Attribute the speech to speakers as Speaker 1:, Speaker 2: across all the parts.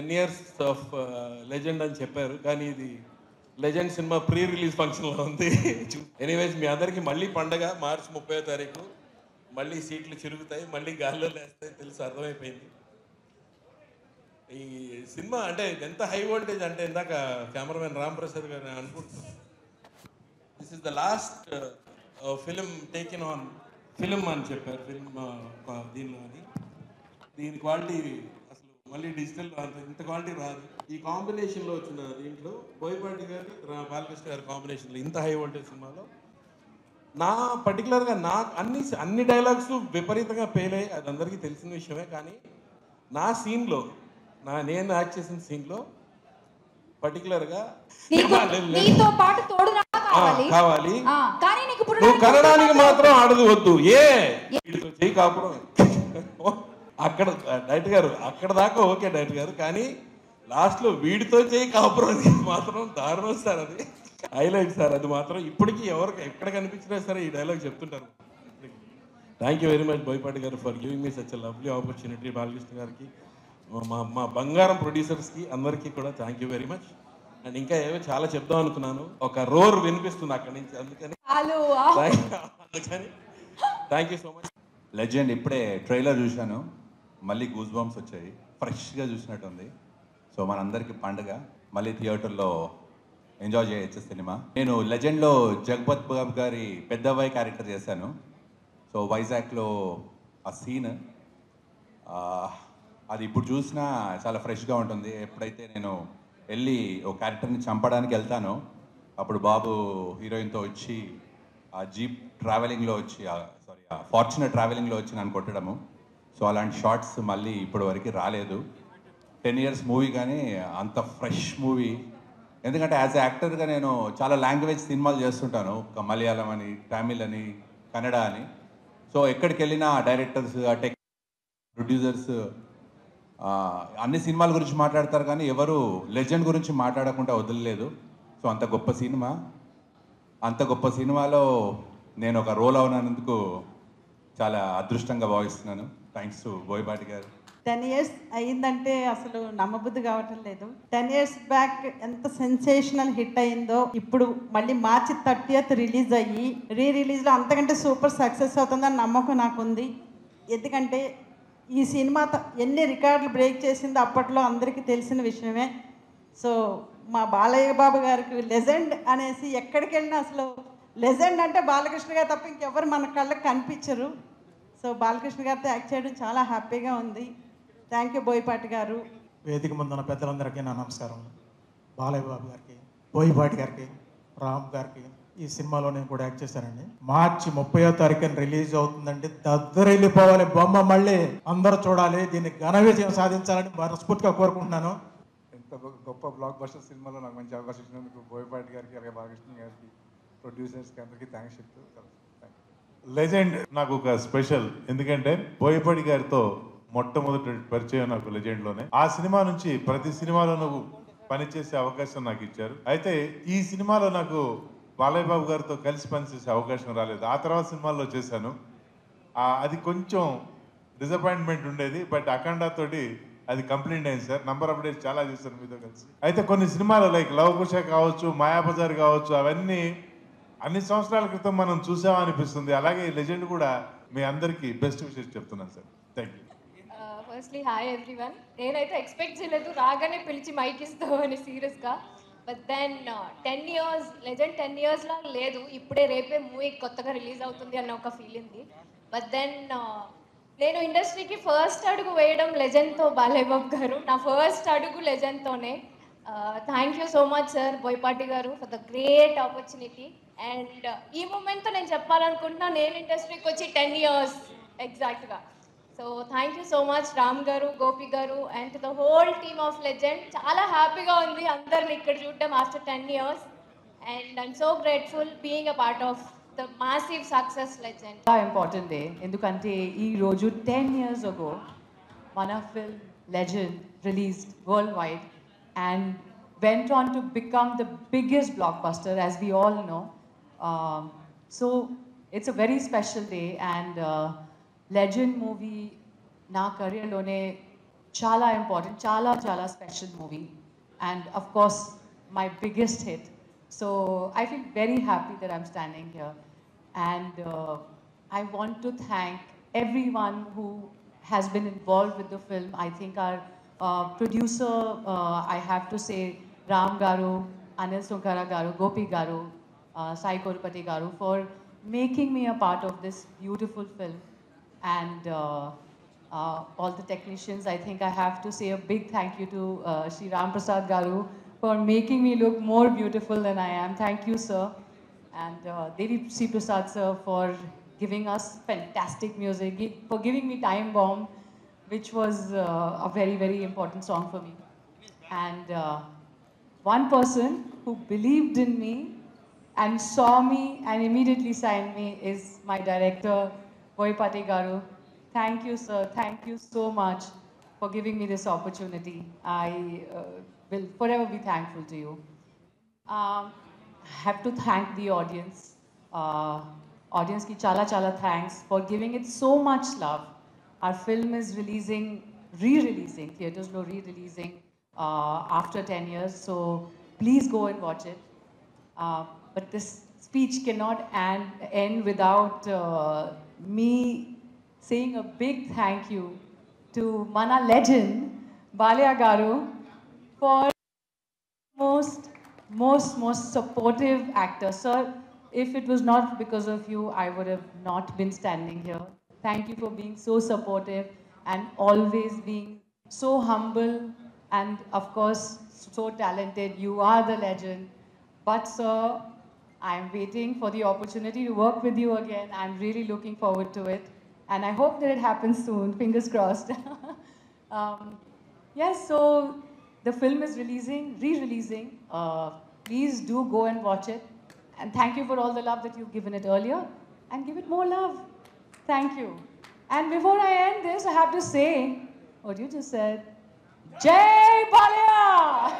Speaker 1: Ten years of legend అని చెప్పారు కానీ ఇది లెజెండ్ సినిమా ప్రీ రిలీజ్ ఫంక్షన్లో ఉంది ఎనీవేస్ మీ అందరికీ మళ్ళీ పండగ మార్చి ముప్పై తారీఖు మళ్ళీ సీట్లు చిరుగుతాయి మళ్ళీ గాల్లో లేస్తాయి తెలుసు అర్థమైపోయింది ఈ సినిమా అంటే ఎంత హై వోల్టేజ్ అంటే ఇందాక కెమెరామెన్ రామ్ ప్రసాద్ గారు నేను అనుకుంటున్నాను this is the last film taken on film అని చెప్పారు ఫిలిం దీనిలో అని దీని క్వాలిటీ అసలు మళ్ళీ డిజిటల్ అంత ఇంత క్వాలిటీ రాదు ఈ కాంబినేషన్లో వచ్చిన దీంట్లో బోయపాటి గారి రా- బాలకృష్ణ గారి కాంబినేషన్లో ఇంత హై వోల్టేజ్ సినిమాలో నా పర్టికులర్గా నా అన్ని అన్ని డైలాగ్స్ విపరీతంగా ఫెయిల్ అయ్యి అది అందరికీ తెలిసిన విషయమే కానీ నా సీన్లో నా నేను యాక్ట్ చేసిన సీన్లో పర్టికులర్గా
Speaker 2: నీకు నీతో పాటు తోడు రా కావాలి
Speaker 1: కావాలి
Speaker 2: ఆ, కానీ నీకు ఇప్పుడు
Speaker 1: నువ్వు కనడానికి మాత్రం ఆడదు వద్దు ఏ వీడితో చేయి కాపురం అక్కడ డైట్ గారు అక్కడ దాకా ఓకే డైట్ గారు కానీ లాస్ట్ లో వీడితో చేయి కాపురం అది మాత్రం దారుణం సార్ అది హైలైట్ సార్ అది మాత్రం ఇప్పటికీ ఎవరికి ఎక్కడ కనిపించినా సరే ఈ డైలాగ్ చెప్తుంటారు thank you very much Boyapati గారు for giving me such lovely opportunity Balakrishna గారికి మా మా బంగారం ప్రొడ్యూసర్స్కి అందరికీ కూడా thank you very much and ఇంకా ఏవో చాలా చెప్దాం అనుకున్నాను ఒక రోర్ వినిపిస్తుంది అక్కడి నుంచి అందుకని
Speaker 2: చాలు ఆ.
Speaker 1: అందుకని thank you so much
Speaker 3: legend ఇప్పుడే ట్రైలర్ చూశాను మళ్ళీ గూస్ బాంబ్స్ వచ్చాయి ఫ్రెష్గా చూసినట్టుంది సో మనందరికీ పండుగ మళ్ళీ థియేటర్లో ఎంజాయ్ చేయొచ్చు సినిమా నేను లెజెండ్లో జగపత్ బాబు గారి పెద్దబాయ్ క్యారెక్టర్ చేశాను సో వైజాగ్లో ఆ సీన్ అది ఇప్పుడు చూసినా చాలా ఫ్రెష్గా ఉంటుంది ఎప్పుడైతే నేను వెళ్ళి ఒక క్యారెక్టర్ని చంపడానికి వెళ్తానో అప్పుడు బాబు హీరోయిన్తో వచ్చి ఆ జీప్ ట్రావెలింగ్లో వచ్చి సారీ ఆ ఫార్చునర్ ట్రావెలింగ్లో వచ్చి నన్ను కొట్టడము సో అలాంటి షార్ట్స్ మళ్ళీ ఇప్పటి వరకు రాలేదు టెన్ ఇయర్స్ మూవీ కానీ అంత ఫ్రెష్ మూవీ ఎందుకంటే యాజ్ యాక్టర్గా నేను చాలా లాంగ్వేజ్ సినిమాలు చేస్తుంటాను ఒక మలయాళం అని తమిళ్ అని కన్నడ అని సో ఎక్కడికి వెళ్ళినా డైరెక్టర్స్ ఆ టెక్ ప్రొడ్యూసర్స్ అన్ని సినిమాల గురించి మాట్లాడతారు కానీ ఎవరు లెజెండ్ గురించి మాట్లాడకుండా వదలలేదు సో అంత గొప్ప సినిమా అంత గొప్ప సినిమాలో నేను ఒక రోల్ అవునందుకు చాలా అదృష్టంగా భావిస్తున్నాను థ్యాంక్స్ టు బోయపాటి గారు
Speaker 4: టెన్ ఇయర్స్ అయిందంటే అసలు నమ్మబుద్ధి కావటం లేదు టెన్ ఇయర్స్ బ్యాక్ ఎంత సెన్సేషనల్ హిట్ అయిందో ఇప్పుడు మళ్ళీ మార్చి థర్టీయత్ రిలీజ్ అయ్యి రీ రిలీజ్లో అంతకంటే సూపర్ సక్సెస్ అవుతుందని నమ్మకం నాకు ఉంది ఎందుకంటే ఈ సినిమా త- ఎన్ని రికార్డులు బ్రేక్ చేసిందో అప్పట్లో అందరికీ తెలిసిన విషయమే సో మా బాలయ్య బాబు గారికి లెజెండ్ అనేసి ఎక్కడికి వెళ్ళినా అసలు లెజెండ్ అంటే బాలకృష్ణ గారు తప్ప ఇంకెవరు మన కళ్ళకి కనిపించరు సో బాలకృష్ణ గారితో యాక్ట్ చేయడం చాలా హ్యాపీగా ఉంది థ్యాంక్ యూ బోయపాటి గారు
Speaker 5: వేదిక ముందున్న పెద్దలందరికీ నా నమస్కారం బాలయ్య బాబు గారికి బోయిపాటి గారికి రామ్ గారికి ఈ సినిమాలో నేను కూడా యాక్ట్ చేశానండి మార్చి ముప్పయో తారీఖున రిలీజ్ అవుతుందండి దద్దరెళ్ళిపోవాలి బొమ్మ మళ్ళీ అందరూ చూడాలి దీన్ని ఘన విజయం సాధించాలని మనస్ఫూర్తిగా కోరుకుంటున్నాను
Speaker 6: ఇంత గొ- గొప్ప బ్లాక్ బస్టర్ సినిమాలో నాకు మంచి అవకాశం ఇచ్చినందుకు బోయపాటి గారికి అలాగే బాలకృష్ణ గారికి ప్రొడ్యూసర్స్కి అందరికీ థ్యాంక్స్ చెప్తూ థ్యాంక్ యూ
Speaker 7: లెజెండ్ నాకు ఒక స్పెషల్ ఎందుకంటే బోయపాటి గారితో మొట్టమొదటి పరిచయం నాకు లెజెండ్లోనే ఆ సినిమా నుంచి ప్రతి సినిమాలో నువ్వు పనిచేసే అవకాశం నాకు ఇచ్చారు అయితే ఈ సినిమాలో నాకు బాలయ్య బాబు గారితో కలిసి పనిచేసే అవకాశం రాలేదు ఆ తర్వాత సినిమాల్లో చేశాను ఆ, అది కొంచెం డిసప్పాయింట్మెంట్ ఉండేది బట్ అఖండ తోటి అది కంప్లీట్ అయింది సార్ నంబర్ ఆఫ్ డేస్ చాలా చేశాను మీతో కలిసి అయితే కొన్ని సినిమాలు లైక్ లవ్ కుష కావచ్చు మాయాబజార్ కావచ్చు అవన్నీ అన్ని సంవత్సరాల క్రితం మనం చూసామనిపిస్తుంది అలాగే లెజెండ్ కూడా మీ అందరికీ బెస్ట్ విషయం చెప్తున్నాను sir thank you
Speaker 8: firstly hi everyone నేనైతే ఎక్స్పెక్ట్ చేయలేదు రాగానే పిలిచి మైక్ ఇస్తావు అని సీరియస్గా but then ten years Legend ten ఇయర్స్లో లేదు ఇప్పుడే రేపే మూవీ కొత్తగా రిలీజ్ అవుతుంది అన్న ఒక ఫీల్ ఉంది బట్ దెన్ నేను ఇండస్ట్రీకి ఫస్ట్ అడుగు వేయడం లెజెండ్తో బాలయ్య బాబు గారు నా ఫస్ట్ అడుగు లెజెండ్తోనే thank you so much sir Boyapati గారు for the great opportunity and ఈ మూమెంట్తో నేను చెప్పాలనుకుంటున్నా నేను ఇండస్ట్రీకి వచ్చి టెన్ ఇయర్స్ ఎగ్జాక్ట్గా so thank you so much Ram గారు గోపి గారు and the whole team of Legend చాలా హ్యాపీగా ఉంది అందరిని ఇక్కడ చూడటం after ten years and I'm so grateful being a part of the massive success Legend
Speaker 9: చాలా ఇంపార్టెంట్ డే ఎందుకంటే ఈ రోజు టెన్ ఇయర్స్ అగో మన film Legend released worldwide and went on to become the biggest blockbuster as we all know. Um, so it's a very special day and uh, legend movie నా కెరియర్లోనే chala important, chala chala special movie, and of course my biggest hit. So I feel very happy that I'm standing here, and uh, I want to thank everyone who has been involved with the film. I think our uh, producer, uh, I have to say, Ram Garu, Anil Sunkara Garu, Gopi Garu, uh, Sai Korupati Garu for making me a part of this beautiful film. And uh, uh, all the technicians, I think I have to say a big thank you to uh, Sri Ram Prasad Garu for making me look more beautiful than I am. Thank you, sir. And uh, Devi Sri Prasad, sir, for giving us fantastic music, gi- for giving me Time Bomb, which was uh, a very, very important song for me. And uh, one person who believed in me and saw me and immediately signed me is my director, Boypati Garu. Thank you, sir. Thank you so much for giving me this opportunity. I uh, will forever be thankful to you. Um, have to thank the audience. Uh, audience ki chala chala thanks for giving it so much love. Our film is releasing, re-releasing, theaters lo re-releasing uh, after 10 years. So please go and watch it. Uh, but this speech cannot end, end without uh, me saying a big thank you to Mana legend, Balya Garu, for most, most, most supportive actor. Sir, if it was not because of you, I would have not been standing here. Thank you for being so supportive and always being so humble and, of course, so talented. You are the legend. But, sir, I'm waiting for the opportunity to work with you again. I'm really looking forward to it. And I hope that it happens soon. Fingers crossed. um, yes, so the film is releasing, re-releasing. Uh, please do go and watch it. And thank you for all the love that you've given it earlier. And give it more love. Thank you. And before I end this, I have to say what you just said. Jai Balya!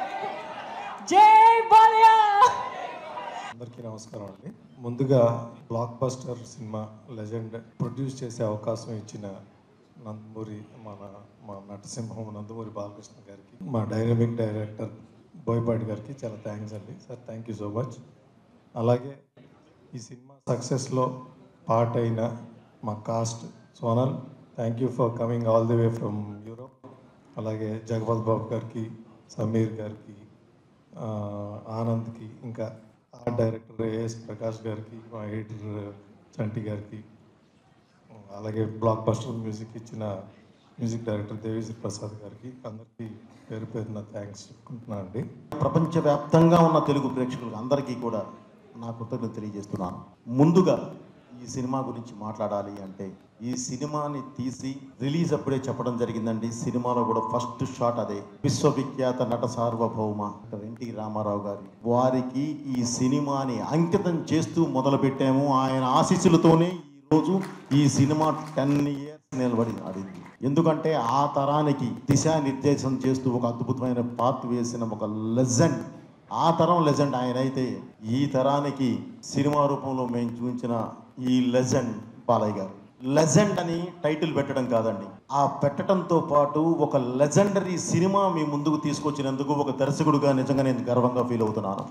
Speaker 9: Jai Balya!
Speaker 6: అందరికీ నమస్కారం అండి ముందుగా blockbuster సినిమా Legend produce చేసే అవకాశం ఇచ్చిన నందమూరి మన మా నటసింహం నందమూరి బాలకృష్ణ గారికి మా డైనమిక్ డైరెక్టర్ బోయపాటి గారికి చాలా థ్యాంక్స్ అండి sir thank you so much అలాగే ఈ సినిమా సక్సెస్లో పార్ట్ అయిన మా cast Sonal thank you for coming all the way from Europe అలాగే జగపత్ బాబు గారికి సమీర్ గారికి ఆ, ఆనంద్కి ఇంకా ఆర్ట్ డైరెక్టర్ ఏఎస్ ప్రకాష్ గారికి మా ఎడిటర్ చంటి గారికి అలాగే బ్లాక్ బస్టర్ మ్యూజిక్ ఇచ్చిన మ్యూజిక్ డైరెక్టర్ దేవిశ్రీ ప్రసాద్ గారికి అందరికీ పేరు పేరున థ్యాంక్స్ చెప్పుకుంటున్నాను అండి
Speaker 10: ప్రపంచవ్యాప్తంగా ఉన్న తెలుగు ప్రేక్షకులకు అందరికీ కూడా నా కృతజ్ఞత తెలియజేస్తున్నాను ముందుగా ఈ సినిమా గురించి మాట్లాడాలి అంటే ఈ సినిమాని తీసి రిలీజ్ అప్పుడే చెప్పడం జరిగిందండి సినిమాలో కూడా ఫస్ట్ షాట్ అదే విశ్వవిఖ్యాత నట సార్వభౌమ ఎన్టీ రామారావు గారి వారికి ఈ సినిమాని అంకితం చేస్తూ మొదలుపెట్టాము ఆయన ఆశీస్సులతోనే ఈ రోజు ఈ సినిమా టెన్ ఇయర్స్ నిలబడి ఆడింది ఎందుకంటే ఆ తరానికి దిశానిర్దేశం చేస్తూ ఒక అద్భుతమైన పార్ట్ వేసిన ఒక లెజెండ్ ఆ తరం లెజెండ్ ఆయన అయితే ఈ తరానికి సినిమా రూపంలో మేము చూపించిన ఈ లెజెండ్ బాలయ్య గారు లెజెండ్ అని టైటిల్ పెట్టడం కాదండి ఆ పెట్టడంతో పాటు ఒక లెజెండరీ సినిమా మీ ముందుకు తీసుకొచ్చినందుకు ఒక దర్శకుడుగా నిజంగా నేను గర్వంగా ఫీల్ అవుతున్నాను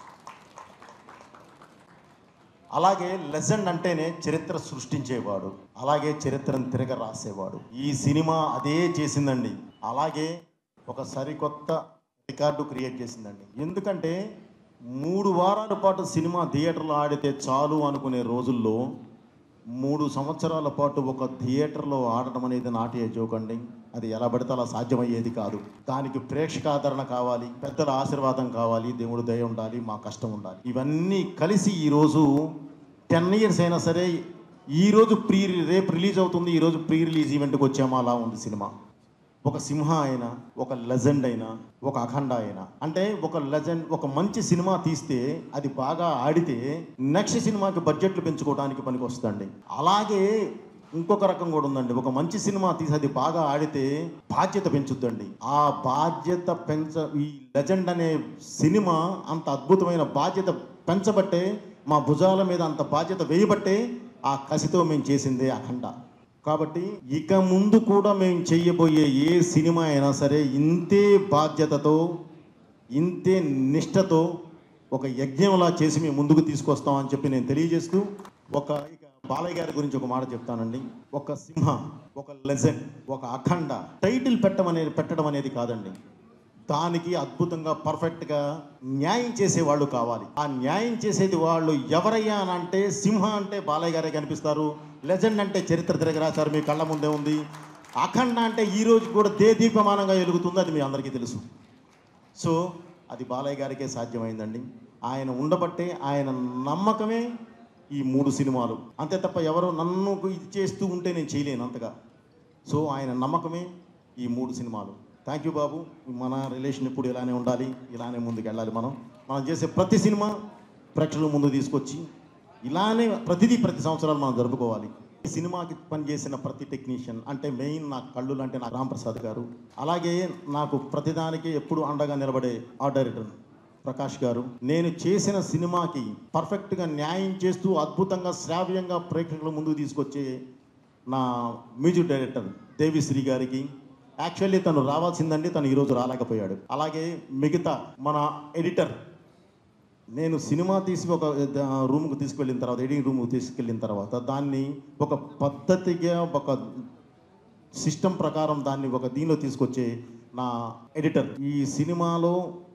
Speaker 10: అలాగే లెజెండ్ అంటేనే చరిత్ర సృష్టించేవాడు అలాగే చరిత్రను తిరగ రాసేవాడు ఈ సినిమా అదే చేసిందండి అలాగే ఒక సరికొత్త రికార్డు క్రియేట్ చేసిందండి ఎందుకంటే మూడు వారాల పాటు సినిమా థియేటర్లో ఆడితే చాలు అనుకునే రోజుల్లో మూడు సంవత్సరాల పాటు ఒక థియేటర్లో ఆడటం అనేది నాటి జోక్ అండి అది ఎలా పడితే అలా సాధ్యమయ్యేది కాదు దానికి ప్రేక్షకాదరణ కావాలి పెద్దల ఆశీర్వాదం కావాలి దేవుడు దయ ఉండాలి మా కష్టం ఉండాలి ఇవన్నీ కలిసి ఈరోజు టెన్ ఇయర్స్ అయినా సరే ఈరోజు ప్రీ రేపు రిలీజ్ అవుతుంది ఈరోజు ప్రీ రిలీజ్ ఈవెంట్కి వచ్చామో అలా ఉంది సినిమా ఒక సింహ అయినా ఒక లెజెండ్ అయినా ఒక అఖండ అయినా అంటే ఒక లెజెండ్ ఒక మంచి సినిమా తీస్తే అది బాగా ఆడితే నెక్స్ట్ సినిమాకి బడ్జెట్లు పెంచుకోవడానికి పనికి వస్తుందండి అలాగే ఇంకొక రకం కూడా ఉందండి ఒక మంచి సినిమా తీసి అది బాగా ఆడితే బాధ్యత పెంచుద్దండి ఆ బాధ్యత పెంచ ఈ లెజెండ్ అనే సినిమా అంత అద్భుతమైన బాధ్యత పెంచబట్టే మా భుజాల మీద అంత బాధ్యత వేయబట్టే ఆ కసితో మేము చేసిందే అఖండ కాబట్టి ఇక ముందు కూడా మేము చెయ్యబోయే ఏ సినిమా అయినా సరే ఇంతే బాధ్యతతో ఇంతే నిష్టతో ఒక యజ్ఞంలా చేసి మేము ముందుకు తీసుకొస్తామని చెప్పి నేను తెలియజేస్తూ ఒక ఇక బాలయ్య గారి గురించి ఒక మాట చెప్తానండి ఒక సింహ ఒక లెజెండ్ ఒక అఖండ టైటిల్ పెట్టడం అనేది పెట్టడం అనేది కాదండి దానికి అద్భుతంగా పర్ఫెక్ట్గా న్యాయం చేసే వాళ్ళు కావాలి ఆ న్యాయం చేసేది వాళ్ళు ఎవరయ్యా అని అంటే సింహ అంటే బాలయ్య గారే కనిపిస్తారు లెజెండ్ అంటే చరిత్ర తిరగరాశారు మీ కళ్ళ ముందే ఉంది అఖండ అంటే ఈ రోజు కూడా దే దీపమానంగా వెలుగుతుంది అది మీ అందరికీ తెలుసు సో అది బాలయ్య గారికే సాధ్యమైందండి ఆయన ఉండబట్టే ఆయన నమ్మకమే ఈ మూడు సినిమాలు అంతే తప్ప ఎవరో నన్ను ఇది చేస్తూ ఉంటే నేను చేయలేను అంతగా సో ఆయన నమ్మకమే ఈ మూడు సినిమాలు థ్యాంక్ యూ బాబు మన రిలేషన్ ఇప్పుడు ఇలానే ఉండాలి ఇలానే ముందుకు వెళ్ళాలి మనం మనం చేసే ప్రతి సినిమా ప్రేక్షకుల ముందు తీసుకొచ్చి ఇలానే ప్రతిదీ ప్రతి సంవత్సరాలు మనం జరుపుకోవాలి ఈ సినిమాకి పనిచేసిన ప్రతి టెక్నీషియన్ అంటే మెయిన్ నా కళ్ళు అంటే నా రాంప్రసాద్ గారు అలాగే నాకు ప్రతిదానికి ఎప్పుడు అండగా నిలబడే ఆ డైరెక్టర్ ప్రకాష్ గారు నేను చేసిన సినిమాకి పర్ఫెక్ట్గా న్యాయం చేస్తూ అద్భుతంగా శ్రావ్యంగా ప్రేక్షకుల ముందుకు తీసుకొచ్చే నా మ్యూజిక్ డైరెక్టర్ దేవిశ్రీ గారికి యాక్చువల్లీ తను రావాల్సిందండి తను ఈరోజు రాలేకపోయాడు అలాగే మిగతా మన ఎడిటర్ నేను సినిమా తీసి ఒక ద- రూమ్కి తీసుకెళ్ళిన తర్వాత ఎడిటింగ్ రూమ్కి తీసుకెళ్ళిన తర్వాత దాన్ని ఒక పద్ధతిగా ఒక సిస్టమ్ ప్రకారం దాన్ని ఒక దీనిలో తీసుకొచ్చే నా ఎడిటర్ ఈ సినిమాలో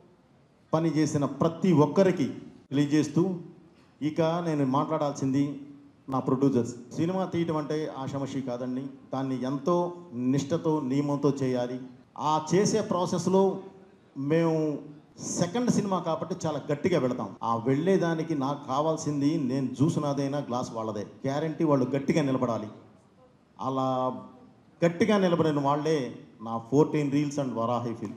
Speaker 10: పని చేసిన ప్రతి ఒక్కరికి తెలియజేస్తూ ఇక నేను మాట్లాడాల్సింది నా ప్రొడ్యూసర్స్ సినిమా తీయటం అంటే ఆషమషి కాదండి దాన్ని ఎంతో నిష్టతో నియమంతో చేయాలి ఆ చేసే ప్రాసెస్లో మేము సెకండ్ సినిమా కాబట్టి చాలా గట్టిగా వెళతాం ఆ వెళ్ళేదానికి నాకు కావాల్సింది నేను చూసినదైనా గ్లాస్ వాళ్ళదే గ్యారంటీ వాళ్ళు గట్టిగా నిలబడాలి అలా గట్టిగా నిలబడిన వాళ్ళే నా ఫోర్టీన్ రీల్స్ అండ్ వరాహి ఫిల్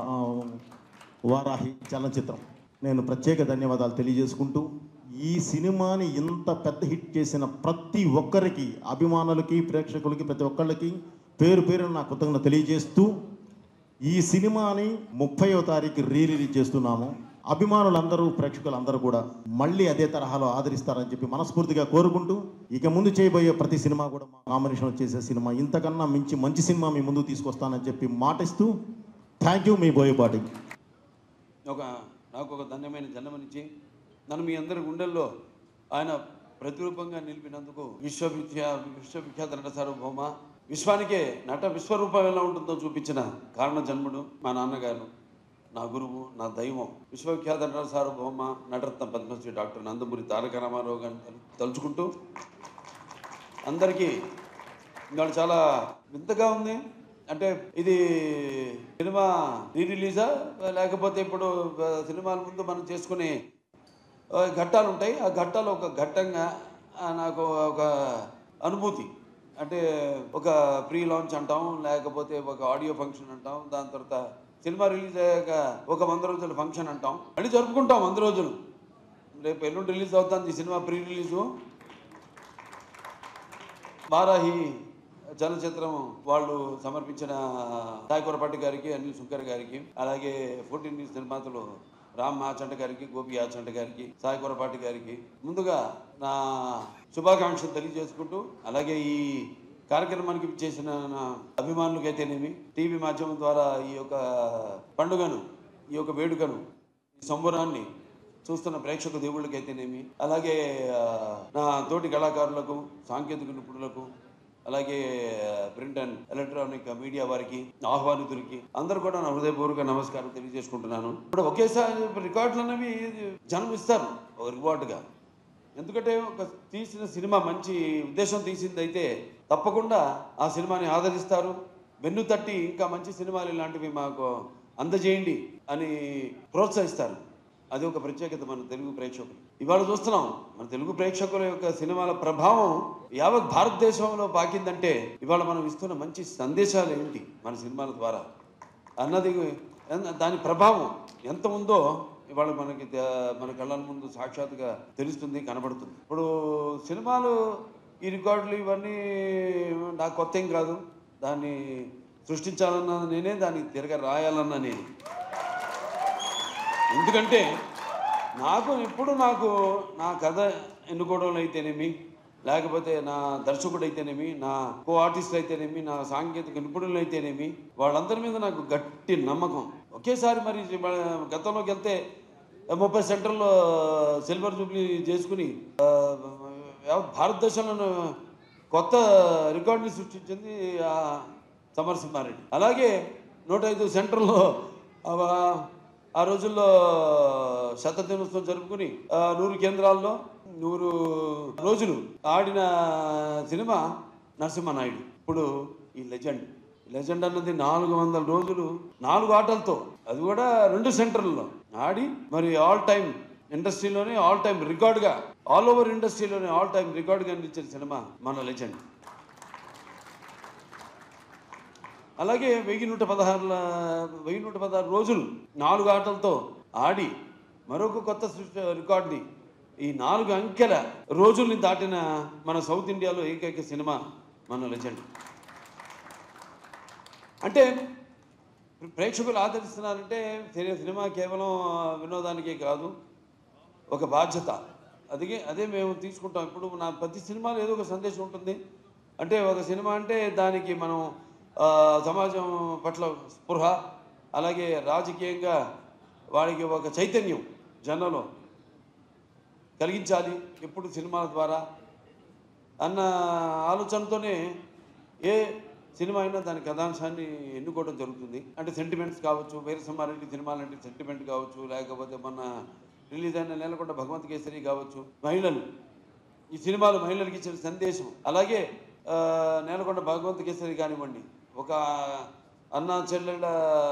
Speaker 10: వారాహి చలనచిత్రం నేను ప్రత్యేక ధన్యవాదాలు తెలియజేసుకుంటూ ఈ సినిమాని ఇంత పెద్ద హిట్ చేసిన ప్రతి ఒక్కరికి అభిమానులకి ప్రేక్షకులకి ప్రతి ఒక్కళ్ళకి పేరు పేరు నా కృతజ్ఞత తెలియజేస్తూ ఈ సినిమాని ముప్పైవ తారీఖు రీ రిలీజ్ చేస్తున్నాము అభిమానులందరూ ప్రేక్షకులందరూ కూడా మళ్ళీ అదే తరహాలో ఆదరిస్తారని చెప్పి మనస్ఫూర్తిగా కోరుకుంటూ ఇక ముందు చేయబోయే ప్రతి సినిమా కూడా మా కాంబినేషన్ చేసే సినిమా ఇంతకన్నా మించి మంచి సినిమా మీ ముందు తీసుకొస్తానని చెప్పి మాటిస్తూ థ్యాంక్ యూ మీ బోయపాటి
Speaker 11: ఒక నాకు ఒక ధన్యమైన జన్మనిచ్చి నన్ను మీ అందరి గుండెల్లో ఆయన ప్రతిరూపంగా నిలిపినందుకు విశ్వవిఖ్యా విశ్వవిఖ్యాత నట సార్వభౌమ విశ్వానికే నట విశ్వరూపం ఎలా ఉంటుందో చూపించిన కారణ జన్ముడు మా నాన్నగారు నా గురువు నా దైవం విశ్వవిఖ్యాత నట సార్వభౌమ నటరత్న పద్మశ్రీ డాక్టర్ నందమూరి తారక రామారావు గారిని తలు- తలుచుకుంటూ అందరికీ ఇవాళ చాలా వింతగా ఉంది అంటే ఇది సినిమా రీ రిలీజా లేకపోతే ఇప్పుడు ఆ, సినిమాల ముందు మనం చేసుకునే ఆ, ఘట్టాలు ఉంటాయి ఆ ఘట్టాలు ఒక ఘట్టంగా ఆ, నాకు ఒక అనుభూతి అంటే ఒక ప్రీ లాంచ్ అంటాం లేకపోతే ఒక ఆడియో ఫంక్షన్ అంటాం దాని తర్వాత సినిమా రిలీజ్ అయ్యాక ఒక వంద రోజుల ఫంక్షన్ అంటాం మళ్ళీ జరుపుకుంటాం వంద రోజులు రేపు ఎల్లుండి రిలీజ్ అవుతుంది ఈ సినిమా ప్రీ రిలీజు వారాహి చలనచిత్రం వాళ్ళు సమర్పించిన సాయికొరపాటి గారికి అనిల్ శుంకర్ గారికి అలాగే ఫోర్టీన్ న్యూస్ నిర్మాతలు రామ్ ఆచంట గారికి గోపి ఆచంట గారికి సాయికొరపాటి గారికి ముందుగా నా శుభాకాంక్షలు తెలియజేసుకుంటూ అలాగే ఈ కార్యక్రమానికి చేసిన నా అభిమానులకు అయితేనేమి టీవీ మాధ్యమం ద్వారా ఈ యొక్క పండుగను ఈ యొక్క వేడుకను ఈ సంబరాన్ని చూస్తున్న ప్రేక్షక దేవుళ్ళకైతేనేమి అలాగే ఆ, నా తోటి కళాకారులకు సాంకేతిక నిపుణులకు అలాగే ప్రింట్ అండ్ ఎలక్ట్రానిక్ మీడియా వారికి ఆహ్వానితులకి అందరూ కూడా నా హృదయపూర్వక నమస్కారం తెలియజేసుకుంటున్నాను ఇప్పుడు ఒకేసారి రికార్డులు అనేవి జనం ఇస్తారు ఒక రివార్డుగా ఎందుకంటే ఒక తీసిన సినిమా మంచి ఉద్దేశం తీసింది అయితే తప్పకుండా ఆ సినిమాని ఆదరిస్తారు వెన్ను తట్టి ఇంకా మంచి సినిమాలు ఇలాంటివి మాకు అందజేయండి అని ప్రోత్సహిస్తారు అది ఒక ప్రత్యేకత మన తెలుగు ప్రేక్షకులు ఇవాళ చూస్తున్నాం మన తెలుగు ప్రేక్షకుల యొక్క సినిమాల ప్రభావం యావత్ భారతదేశంలో పాకిందంటే ఇవాళ మనం ఇస్తున్న మంచి సందేశాలు ఏంటి మన సినిమాల ద్వారా అన్నది ఎన్- దాని ప్రభావం ఎంత ఉందో ఇవాళ మనకి తే- మన కళ్ళ ముందు సాక్షాత్తుగా తెలుస్తుంది కనబడుతుంది ఇప్పుడు సినిమాలు ఈ రికార్డులు ఇవన్నీ నాకు కొత్త ఏం కాదు దాన్ని సృష్టించాలన్న నేనే దాన్ని తిరగ రాయాలన్న నేను ఎందుకంటే నాకు ఎప్పుడు నాకు నా కథ ఎన్నుకోవడంలో అయితేనేమి లేకపోతే నా దర్శకుడు అయితేనేమి నా కో ఆర్టిస్ట్ అయితేనేమి నా సాంకేతిక నిపుణులు అయితేనేమి వాళ్ళందరి మీద నాకు గట్టి నమ్మకం ఒకేసారి మరి మన గతంలోకి వెళ్తే ముప్పై సెంటర్లో సిల్వర్ జూబ్లీ చేసుకుని ఆ, యావత్ భారతదేశంలో కొత్త రికార్డుని సృష్టించింది ఆ సమరసింహారెడ్డి అలాగే నూట ఐదు సెంటర్లో ఆ, ఆ రోజుల్లో శత దినోత్సవం జరుపుకుని ఆ, నూరు కేంద్రాల్లో నూరు రోజులు ఆడిన సినిమా నరసింహనాయుడు ఇప్పుడు ఈ లెజెండ్ లెజెండ్ అన్నది నాలుగు వందల రోజులు నాలుగు ఆటలతో అది కూడా రెండు సెంటర్లలో ఆడి మరి ఆల్ టైం ఇండస్ట్రీలోనే ఆల్ టైం రికార్డుగా ఆల్ ఓవర్ ఇండస్ట్రీలోనే ఆల్ టైం రికార్డుగా అందించిన సినిమా మన లెజెండ్ అలాగే వెయ్యి నూట పదహారుల వెయ్యి నూట పదహారు రోజులు నాలుగు ఆటలతో ఆడి మరొక కొత్త సృష్టి రికార్డుని ఈ నాలుగు అంకెల రోజుల్ని దాటిన మన సౌత్ ఇండియాలో ఏకైక సినిమా మన లెజెండ్ అంటే ప్రేక్షకులు ఆదరిస్తున్నారంటే సిని- సినిమా కేవలం వినోదానికే కాదు ఒక బాధ్యత అదే అదే మేము తీసుకుంటాం ఇప్పుడు నా ప్రతి సినిమాలో ఏదో ఒక సందేశం ఉంటుంది అంటే ఒక సినిమా అంటే దానికి మనం ఆ, సమాజం పట్ల స్పృహ అలాగే రాజకీయంగా వాడికి ఒక చైతన్యం జనంలో కలిగించాలి ఎప్పుడు సినిమాల ద్వారా అన్న ఆలోచనతోనే ఏ సినిమా అయినా దాని కథాంశాన్ని ఎన్నుకోవడం జరుగుతుంది అంటే సెంటిమెంట్స్ కావచ్చు వీరసింహారెడ్డి సినిమాలు అంటే సెంటిమెంట్ కావచ్చు లేకపోతే మొన్న రిలీజ్ అయిన నేలకొండ భగవంత్ కేసరి కావచ్చు మహిళలు ఈ సినిమాలు మహిళలకు ఇచ్చిన సందేశం అలాగే ఆ, నేలకొండ భగవంత్ కేసరి కానివ్వండి ఒక అన్న చెల్లెళ్ళ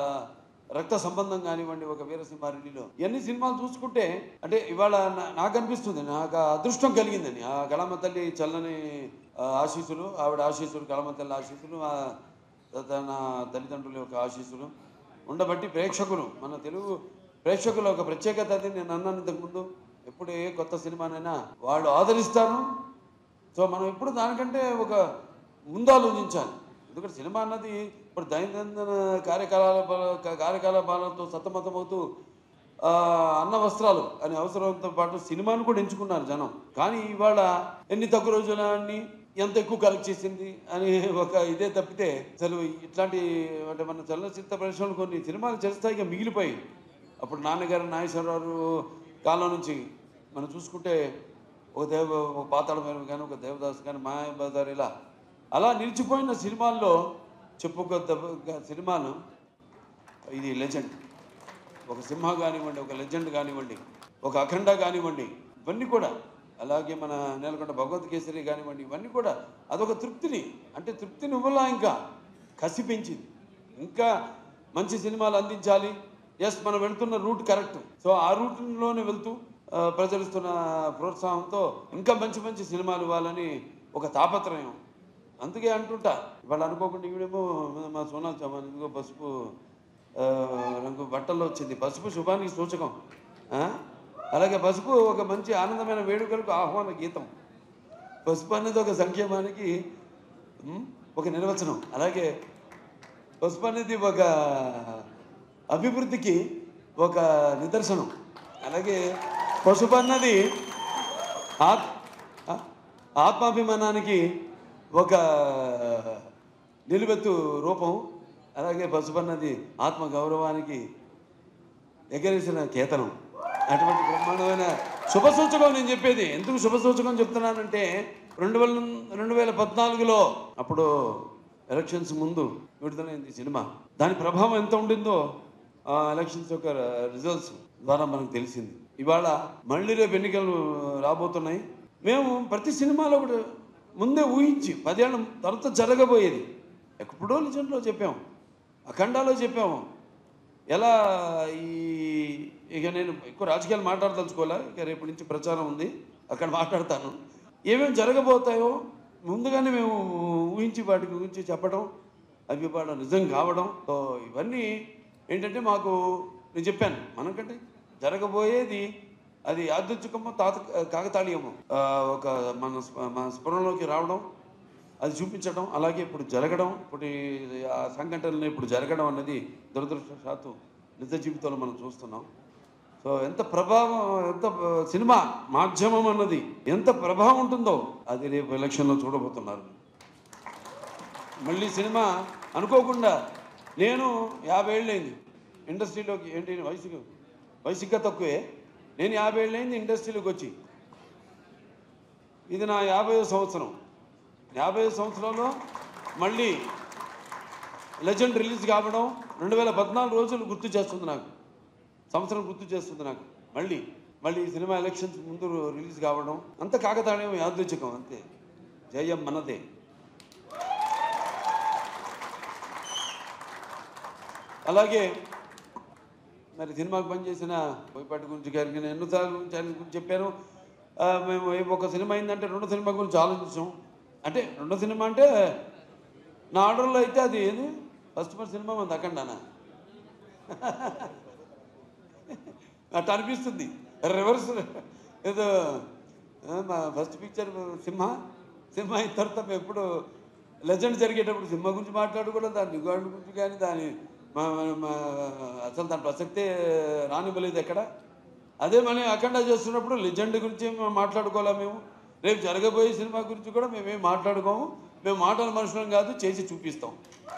Speaker 11: రక్త సంబంధం కానివ్వండి ఒక వీరసింహారెడ్డిలో ఇవన్నీ సినిమాలు చూసుకుంటే అంటే ఇవాళ నా- నాకు అనిపిస్తుంది నాకు ఆ అదృష్టం కలిగిందని ఆ కళమ్మ తల్లి చల్లని ఆ, ఆశీస్సులు ఆవిడ ఆశీస్సులు కళమ్మ తల్లి ఆశీస్సులు ఆ తన తల్లిదండ్రుల యొక్క ఆశీస్సులు ఉండబట్టి ప్రేక్షకులు మన తెలుగు ప్రేక్షకుల ఒక ప్రత్యేకత అది నేను అన్నాను ఇంతకుముందు ఎప్పుడు ఏ కొత్త సినిమానైనా వాళ్ళు ఆదరిస్తారు సో మనం ఎప్పుడు దానికంటే ఒక ముందు ఆలోచించాలి ఎందుకంటే సినిమా అన్నది ఇప్పుడు దైనందిన కార్యకలాపాల కార్యకలాపాలతో సతమతమవుతూ ఆ, అన్న వస్త్రాలు అనే అవసరంతో పాటు సినిమాను కూడా ఎంచుకున్నారు జనం కానీ ఇవాళ ఎన్ని తక్కువ రోజులని ఎంత ఎక్కువ కలెక్ట్ చేసింది అని ఒక ఇదే తప్పితే అసలు ఇట్లాంటి అంటే మన చలనచిత్ర పరిశ్రమలు కొన్ని సినిమాలు చిరస్థాయిగా మిగిలిపోయి అప్పుడు నాన్నగారు నాగేశ్వరరావు కాలం నుంచి మనం చూసుకుంటే ఒక దేవ ఒక పాతాళ మేరం కానీ ఒక దేవదాస్ కానీ మాయాబజార్ ఇలా అలా నిలిచిపోయిన సినిమాల్లో చెప్పుకోదగ్గ సినిమాలు ఇది లెజెండ్ ఒక సింహ కానివ్వండి ఒక లెజెండ్ కానివ్వండి ఒక అఖండ కానివ్వండి ఇవన్నీ కూడా అలాగే మన నేలకొండ భగవత్ కేసరి కానివ్వండి ఇవన్నీ కూడా అదొక తృప్తిని అంటే తృప్తిని ఇవ్వలా ఇంకా కసి పెంచింది ఇంకా మంచి సినిమాలు అందించాలి ఎస్ మనం వెళ్తున్న రూట్ కరెక్ట్ సో ఆ రూట్లోనే వెళ్తూ ఆ, ప్రజలిస్తున్న ప్రోత్సాహంతో ఇంకా మంచి మంచి సినిమాలు ఇవ్వాలని ఒక తాపత్రయం అందుకే అంటుంటా వాళ్ళు అనుకోకుండా ఈవిడేమో మా సోనాల్ చౌహాన్ ఇదిగో పసుపు ఆ, రంగు బట్టల్లో వచ్చింది పసుపు శుభానికి సూచకం ఆ? అలాగే పసుపు ఒక మంచి ఆనందమైన వేడుకలకు ఆహ్వాన గీతం పసుపు అనేది ఒక సంక్షేమానికి ఉమ్, ఒక నిర్వచనం అలాగే పసుపు అనేది ఒక అభివృద్ధికి ఒక నిదర్శనం అలాగే పసుపు అన్నది ఆత్ ఆ- ఆత్మాభిమానానికి ఒక నిలువెత్తు రూపం అలాగే పసుపు అన్నది ఆత్మ గౌరవానికి ఎగరేసిన కేతనం అటువంటి బ్రహ్మాండమైన శుభ సూచకం నేను చెప్పేది ఎందుకు శుభ సూచకం చెప్తున్నానంటే రెండు వేల రెండు వేల పద్నాలుగులో అప్పుడు ఎలక్షన్స్ ముందు విడుదలైంది ఈ సినిమా దాని ప్రభావం ఎంత ఉండిందో ఆ ఎలక్షన్స్ యొక్క రిజల్ట్స్ ద్వారా మనకు తెలిసింది ఇవాళ మళ్ళీ రేపు ఎన్నికలు రాబోతున్నాయి మేము ప్రతి సినిమాలో కూడా ముందే ఊహించి పదేళ్ళ తర్వాత జరగబోయేది ఎప్పుడో నిజంలో చెప్పాము అఖండాలో చెప్పాము ఎలా ఈ ఇక నేను ఎక్కువ రాజకీయాలు మాట్లాడదలుచుకోలే ఇక రేపటి నుంచి ప్రచారం ఉంది అక్కడ మాట్లాడతాను ఏమేమి జరగబోతాయో ముందుగానే మేము ఊహించి వాటి గురించి చెప్పడం అవి వాళ్ళ నిజం కావడం సో ఇవన్నీ ఏంటంటే మాకు నేను చెప్పాను మనకంటే జరగబోయేది అది యాదృచ్ఛికమో తాత కాకతాళీయమో ఆ, ఒక మన స్ప- మన స్ఫురణలోకి రావడం అది చూపించడం అలాగే ఇప్పుడు జరగడం ఇప్పుడు ఈ- ఆ సంఘటనలు ఇప్పుడు జరగడం అన్నది దురదృష్టవశాత్తు నిజ జీవితంలో మనం చూస్తున్నాం సో ఎంత ప్రభావం ఎంత సినిమా మాధ్యమం అన్నది ఎంత ప్రభావం ఉంటుందో అది రేపు ఎలక్షన్లో చూడబోతున్నారు మళ్ళీ సినిమా అనుకోకుండా నేను యాభై ఏళ్ళైంది ఇండస్ట్రీలోకి ఏంటి వయసుకు వయసు ఇంకా తక్కువే నేను యాభై ఏళ్ళైంది ఇండస్ట్రీలోకి వచ్చి ఇది నా యాభై సంవత్సరం యాభై సంవత్సరంలో మళ్ళీ లెజెండ్ రిలీజ్ కావడం రెండు వేల పద్నాలుగు రోజులు గుర్తు చేస్తుంది నాకు సంవత్సరం గుర్తు చేస్తుంది నాకు మళ్ళీ మళ్ళీ ఈ సినిమా ఎలక్షన్స్ ముందు రిలీజ్ కావడం అంత కాకతాళీయం యాదృచ్ఛికం అంతే జయం మనదే అలాగే మరి సినిమాకి పనిచేసిన బోయపాటి గురించి గారికి నేను ఎన్నోసార్లు గురించి ఆయన గురించి చెప్పాను ఆ, మేము ఏ ఒక సినిమా అయిందంటే రెండో సినిమా గురించి ఆలోచించాం అంటే రెండో సినిమా అంటే నా ఆర్డర్లో అయితే అది ఏది ఫస్ట్ ఫస్ట్ సినిమా మన దక్కండానా అట్లా అనిపిస్తుంది రివర్స్ ఏదో ఆ, మా ఫస్ట్ పిక్చర్ సింహ సింహ అయిన తర్వాత మేము ఎప్పుడు లెజెండ్ జరిగేటప్పుడు సింహ గురించి మాట్లాడుకోవడం దాని దిగువాడి గురించి కానీ దాని మా మా- మా- అసలు దాని ప్రసక్తే రానివ్వలేదు ఎక్కడ అదే మళ్ళీ అఖండ చేస్తున్నప్పుడు లెజెండ్ గురించి మేము మాట్లాడుకోవాలా మేము రేపు జరగబోయే సినిమా గురించి కూడా మేమేం మాట్లాడుకోము మేము మాటల మనుషులం కాదు చేసి చూపిస్తాం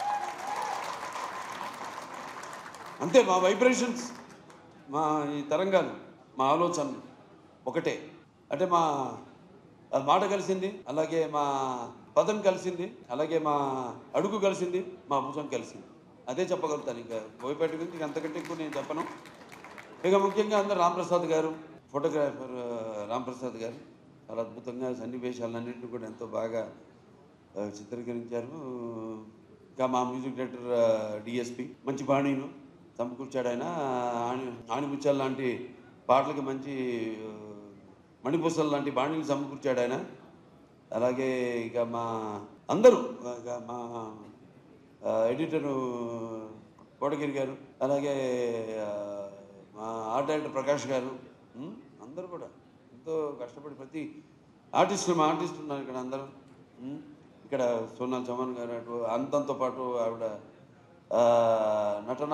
Speaker 11: అంతే మా వైబ్రేషన్స్ మా ఈ తరంగాలు మా ఆలోచనలు ఒకటే అంటే మా ఆ మాట కలిసింది అలాగే మా పదం కలిసింది అలాగే మా అడుగు కలిసింది మా భుజం కలిసింది అదే చెప్పగలుగుతాను ఇంకా బోయపేట గురించి ఇంకా అంతకంటే ఎక్కువ నేను చెప్పను ఇక ముఖ్యంగా అందరు రాంప్రసాద్ గారు ఫోటోగ్రాఫర్ ఆ, రాంప్రసాద్ గారు చాలా అద్భుతంగా సన్నివేశాలన్నింటినీ కూడా ఎంతో బాగా ఆ, చిత్రీకరించారు ఇంకా మా మ్యూజిక్ డైరెక్టర్ డిఎస్పి మంచి బాణీను సమకూర్చాడు ఆయన ఆణి ఆణిముత్యాలు లాంటి పాటలకి మంచి ఆ, మణిపూసలు లాంటి బాణీలు సమకూర్చాడు ఆయన అలాగే ఇక మా అందరూ ఇక మా ఆ, ఎడిటరు కోటగిరి గారు అలాగే ఆ, మా ఆర్ట్ డైరెక్టర్ ప్రకాష్ గారు ఉమ్, అందరూ కూడా ఎంతో కష్టపడి ప్రతి ఆర్టిస్టులు మా ఆర్టిస్టులు ఉన్నారు ఇక్కడ అందరూ ఉమ్, ఇక్కడ సోనాల్ చౌహాన్ గారు అటు అంతంతో పాటు ఆవిడ ఆ, నటన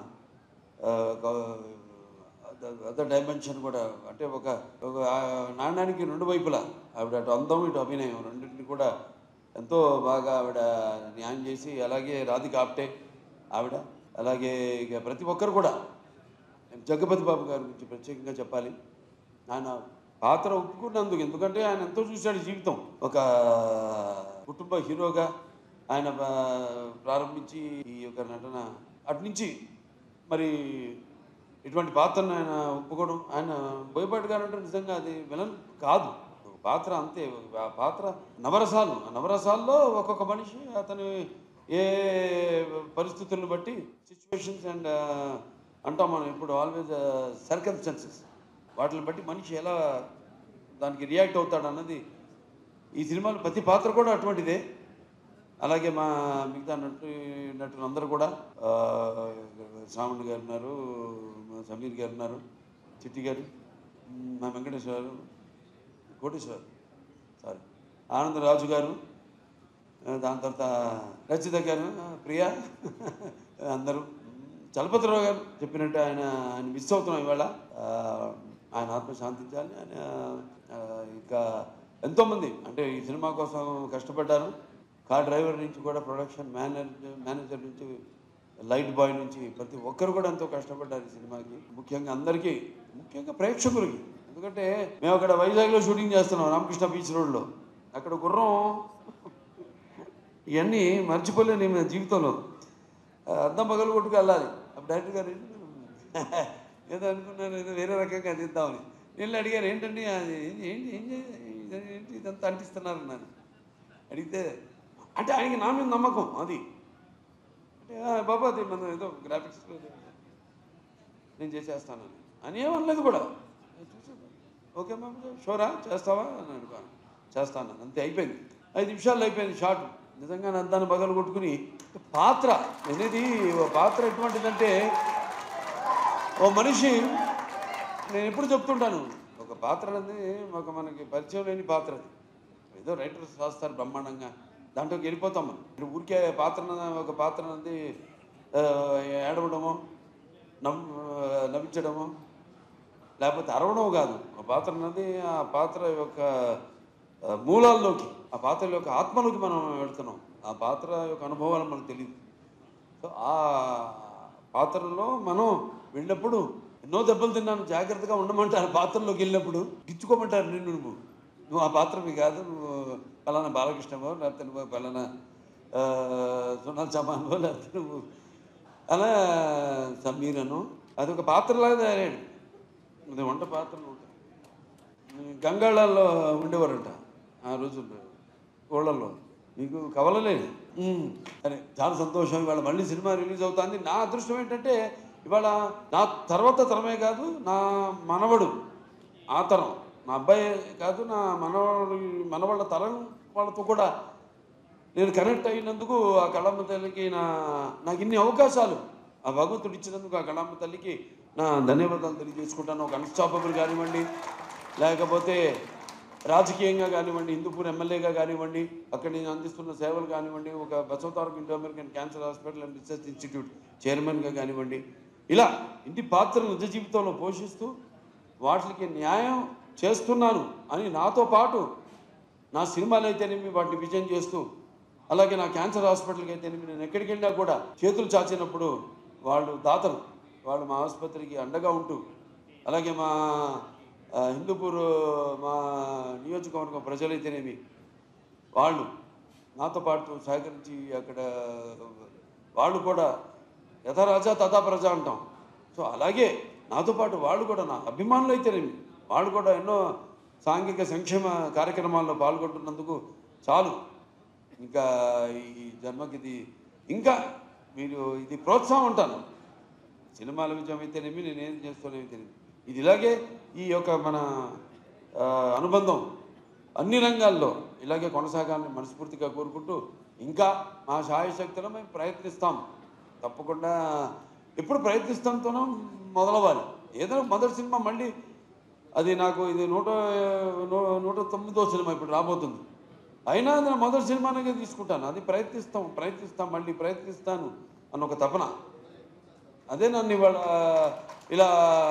Speaker 11: అదర్ డైమెన్షన్ కూడా అంటే ఒక ఒక ఆ నాణ్యానికి రెండు వైపులా ఆవిడ అటు అందం ఇటు అభినయం రెండింటిని కూడా ఎంతో బాగా ఆవిడ న్యాయం చేసి అలాగే రాధిక ఆప్టే ఆవిడ అలాగే ఇక ప్రతి ఒక్కరు కూడా జగపతి బాబు గారి గురించి ప్రత్యేకంగా చెప్పాలి ఆయన పాత్ర ఒప్పుకున్నందుకు ఎందుకంటే ఆయన ఎంతో చూశాడు జీవితం ఒక కుటుంబ హీరోగా ఆయన పా- ప్రారంభించి ఈ యొక్క నటన అటు నుంచి మరి ఇటువంటి పాత్రను ఆయన ఒప్పుకోవడం ఆయన బోయపాటి గారు అంటే నిజంగా అది విలన్ కాదు ఒక పాత్ర అంతే ఆ పాత్ర నవరసాలు ఆ నవరసాల్లో ఒక్కొక్క మనిషి అతను ఏ పరిస్థితులను బట్టి సిచ్యువేషన్స్ అండ్ అంటాం మనం ఇప్పుడు ఆల్వేజ్ సర్కమ్స్టెన్సెస్ వాటిని బట్టి మనిషి ఎలా దానికి రియాక్ట్ అవుతాడు అన్నది ఈ సినిమాలో ప్రతి పాత్ర కూడా అటువంటిదే అలాగే మా మిగతా నటు నటులు అందరూ కూడా ఆ, శ్రావణ్ గారు ఉన్నారు మా సమీర్ గారు ఉన్నారు చిట్టి గారు మ్, మా వెంకటేశ్వర గారు కోటేశ్వర సారీ ఆనందరాజు గారు ఆ, దాని తర్వాత రచిత గారు ఆ, ప్రియా అందరూ చలపతిరావు గారు చెప్పినట్టు ఆయన ఆయన మిస్ అవుతున్నాం ఇవాళ ఆ, ఆయన ఆత్మ శాంతించాలి ఆయన ఆ, ఇంకా ఎంతోమంది అంటే ఈ సినిమా కోసం కష్టపడ్డారు కార్ డ్రైవర్ నుంచి కూడా ప్రొడక్షన్ మేనేజర్ మేనేజర్ నుంచి లైట్ బాయ్ నుంచి ప్రతి ఒక్కరు కూడా ఎంతో కష్టపడ్డారు ఈ సినిమాకి ముఖ్యంగా అందరికీ ముఖ్యంగా ప్రేక్షకులకి ఎందుకంటే మేము అక్కడ వైజాగ్లో షూటింగ్ చేస్తున్నాం రామకృష్ణ బీచ్ రోడ్లో అక్కడ గుర్రం ఇవన్నీ మర్చిపోలేను నేను జీవితంలో ఆ, అద్దం పగలు కొట్టుకు వెళ్ళాలి అప్పుడు డైరెక్టర్ గారు ఏంటి? ఏదో అనుకున్నాను ఏదో వేరే రకంగా తీద్దామని నేను అడిగారు ఏంటండి అది ఏంటి ఏం చే- ఇది ఏంటి ఇదంతా అంటిస్తున్నారు అన్నాను అడిగితే అంటే ఆయనకి నా మీద నమ్మకం అది అంటే "ఆ, బాబా అది మనం ఏదో గ్రాఫిక్స్ నేను చేసేస్తానని అని ఏమనలేదు కూడా నేను చూసాను ఓకే మ్యామ్ షోరా చేస్తావా అని అనుకోను చేస్తాను అంతే అయిపోయింది ఐదు నిమిషాల్లో అయిపోయింది షార్ట్ నిజంగా నా దాన్ని బగలు కొట్టుకుని పాత్ర అనేది ఓ పాత్ర ఎటువంటిదంటే ఓ మనిషి నేను ఎప్పుడు చెప్తుంటాను ఒక పాత్ర అనేది ఒక మనకి పరిచయం లేని పాత్ర అది ఏదో రైటర్స్ రాస్తారు బ్రహ్మాండంగా దాంట్లోకి వెళ్ళిపోతాం మనం ఇప్పుడు ఊరికే పాత్ర ఒక పాత్ర అనేది ఆ, ఏడవడమో నవ్వు నవ్వించడమో లేకపోతే అరవడం కాదు ఆ పాత్ర అన్నది ఆ పాత్ర యొక్క ఆ, మూలాల్లోకి ఆ పాత్ర యొక్క ఆత్మలోకి మనం వెళ్తున్నాం ఆ పాత్ర యొక్క అనుభవాలు మనకు తెలియదు సో ఆ పాత్రలో మనం వెళ్ళినప్పుడు ఎన్నో దెబ్బలు తిన్నాను జాగ్రత్తగా ఉండమంటారు పాత్రలోకి వెళ్ళినప్పుడు గిచ్చుకోమంటారు నిన్ను నువ్వు నువ్వు ఆ పాత్రవి కాదు నువ్వు పలానా బాలకృష్ణవో లేకపోతే నువ్వు పలానా ఆ, సునల్ చమాన్వో లేకపోతే నువ్వు అలా సమీరను అది ఒక పాత్రలాగా తయారాడు అది వంట పాత్రలు ఉంటాయి గంగాళాల్లో ఉండేవారంట ఆ రోజుల్లో ఊళ్ళల్లో మీకు కవలలేదు ఉమ్, సరే చాలా సంతోషం ఇవాళ మళ్ళీ సినిమా రిలీజ్ అవుతుంది నా అదృష్టం ఏంటంటే ఇవాళ నా తర్వాత తరమే కాదు నా మనవడు ఆ తరం నా అబ్బాయి కాదు నా మనవాడు మనవాళ్ళ తరం వాళ్ళతో కూడా నేను కనెక్ట్ అయినందుకు ఆ కళమ్మ తల్లికి నా నాకు ఇన్ని అవకాశాలు ఆ భగవంతుడు ఇచ్చినందుకు ఆ కళమ్మ తల్లికి నా ధన్యవాదాలు తెలియజేసుకుంటాను ఒక అన్స్టాపబుల్ కానివ్వండి లేకపోతే రాజకీయంగా కానివ్వండి హిందూపూర్ ఎమ్మెల్యేగా కానివ్వండి అక్కడ నేను అందిస్తున్న సేవలు కానివ్వండి ఒక Basavataraka Indo American cancer hospital and research institute చైర్మన్గా కానివ్వండి ఇలా ఇంటి పాత్రలు నిజ జీవితంలో పోషిస్తూ వాటికి న్యాయం చేస్తున్నాను అని నాతో పాటు నా సినిమాలు అయితేనేమి వాటిని విజయం చేస్తూ అలాగే నా క్యాన్సర్ హాస్పిటల్కి అయితేనేమి నేను ఎక్కడికి వెళ్ళినా కూడా చేతులు చాచినప్పుడు వాళ్ళు దాతలు వాళ్ళు మా ఆసుపత్రికి అండగా ఉంటూ అలాగే మా ఆ, హిందూపూర్ మా నియోజకవర్గం ప్రజలైతేనేమి వాళ్ళు నాతో పాటు సహకరించి అక్కడ వాళ్ళు కూడా యథారాజా తథా ప్రజ అంటాం సో అలాగే నాతో పాటు వాళ్ళు కూడా నా అభిమానులు అయితేనేమి వాళ్ళు కూడా ఎన్నో సాంఘిక సంక్షేమ కార్యక్రమాల్లో పాల్గొంటున్నందుకు చాలు ఇంకా ఈ జన్మకి ఇది ఇంకా మీరు ఇది ప్రోత్సాహం ఉంటాను సినిమాల విజయం అయితేనేమి నేనేం చేస్తానేమి ఇది ఇలాగే ఈ యొక్క మన ఆ, అనుబంధం అన్ని రంగాల్లో ఇలాగే కొనసాగాలని మనస్ఫూర్తిగా కోరుకుంటూ ఇంకా మా శాయశక్తులు మేము ప్రయత్నిస్తాం తప్పకుండా ఎప్పుడు ప్రయత్నిస్తాంతోనో మొదలవ్వాలి ఏదైనా మొదటి సినిమా మళ్ళీ అది నాకు ఇది నూట నూ- నూట తొమ్మిదో సినిమా ఇప్పుడు రాబోతుంది అయినా నేను మొదటి సినిమానే తీసుకుంటాను అది ప్రయత్నిస్తాం ప్రయత్నిస్తాం మళ్ళీ ప్రయత్నిస్తాను అన్న ఒక తపన అదే నన్ను ఇవాళ ఇలా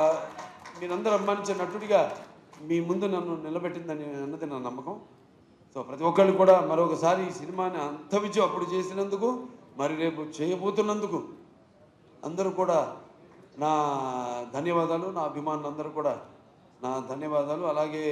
Speaker 11: మీరందరూ అభిమానించే నటుడిగా మీ ముందు నన్ను నిలబెట్టిందని అన్నది నా నమ్మకం సో ప్రతి ఒక్కళ్ళు కూడా మరొకసారి ఈ సినిమాని అంత విజయం అప్పుడు చేసినందుకు మరి రేపు చేయబోతున్నందుకు అందరూ కూడా నా ధన్యవాదాలు నా అభిమానులు అందరూ కూడా నా ధన్యవాదాలు అలాగే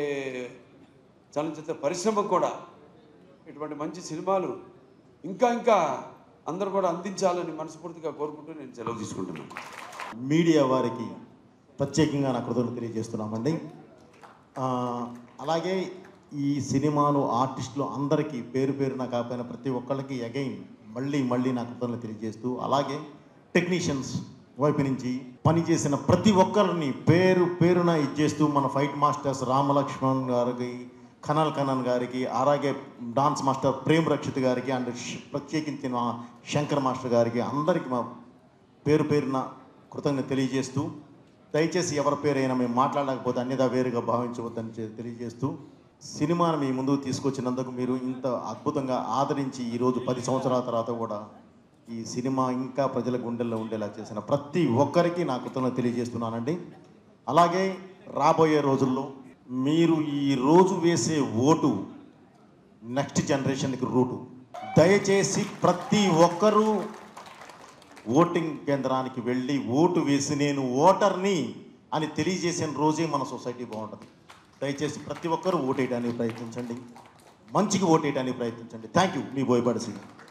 Speaker 11: చలనచిత్ర పరిశ్రమకు కూడా ఇటువంటి మంచి సినిమాలు ఇంకా ఇంకా అందరూ కూడా అందించాలని మనస్ఫూర్తిగా కోరుకుంటూ నేను సెలవు తీసుకుంటున్నాను
Speaker 10: మీడియా వారికి ప్రత్యేకంగా నా కృతజ్ఞతలు తెలియజేస్తున్నామండి ఆ, అలాగే ఈ సినిమాను ఆర్టిస్టులు అందరికీ పేరు పేరున కాకపోయినా ప్రతి ఒక్కళ్ళకి అగైన్ మళ్ళీ మళ్ళీ నా కృతజ్ఞతలు తెలియజేస్తూ అలాగే టెక్నీషియన్స్ వైపు నుంచి పనిచేసిన ప్రతి ఒక్కరిని పేరు పేరున ఇచ్చేస్తూ మన ఫైట్ మాస్టర్స్ రామలక్ష్మణ్ గారికి ఖనల్ కన్నన్ గారికి అలాగే డాన్స్ మాస్టర్ ప్రేమ్ రక్షిత్ గారికి అండ్ ష్- ప్రత్యేకించి మా శంకర్ మాస్టర్ గారికి అందరికి మా పేరు పేరున కృతజ్ఞత తెలియజేస్తూ దయచేసి ఎవరి పేరైనా మేము మాట్లాడకపోతే అన్నిదా వేరుగా భావించవద్దని చె- తెలియజేస్తూ సినిమాను మీ ముందుకు తీసుకొచ్చినందుకు మీరు ఇంత అద్భుతంగా ఆదరించి ఈరోజు పది సంవత్సరాల తర్వాత కూడా ఈ సినిమా ఇంకా ప్రజల గుండెల్లో ఉండేలా చేసిన ప్రతి ఒక్కరికి నా కృతజ్ఞత తెలియజేస్తున్నానండి అలాగే రాబోయే రోజుల్లో మీరు ఈ రోజు వేసే ఓటు నెక్స్ట్ జనరేషన్కి రూటు దయచేసి ప్రతి ఒక్కరూ ఓటింగ్ కేంద్రానికి వెళ్ళి ఓటు వేసి నేను ఓటర్ని అని తెలియజేసిన రోజే మన సొసైటీ బాగుంటుంది దయచేసి ప్రతి ఒక్కరూ ఓటేయడానికి ప్రయత్నించండి మంచికి ఓటేయడానికి ప్రయత్నించండి థ్యాంక్ యూ మీ బోయపాటి శ్రీ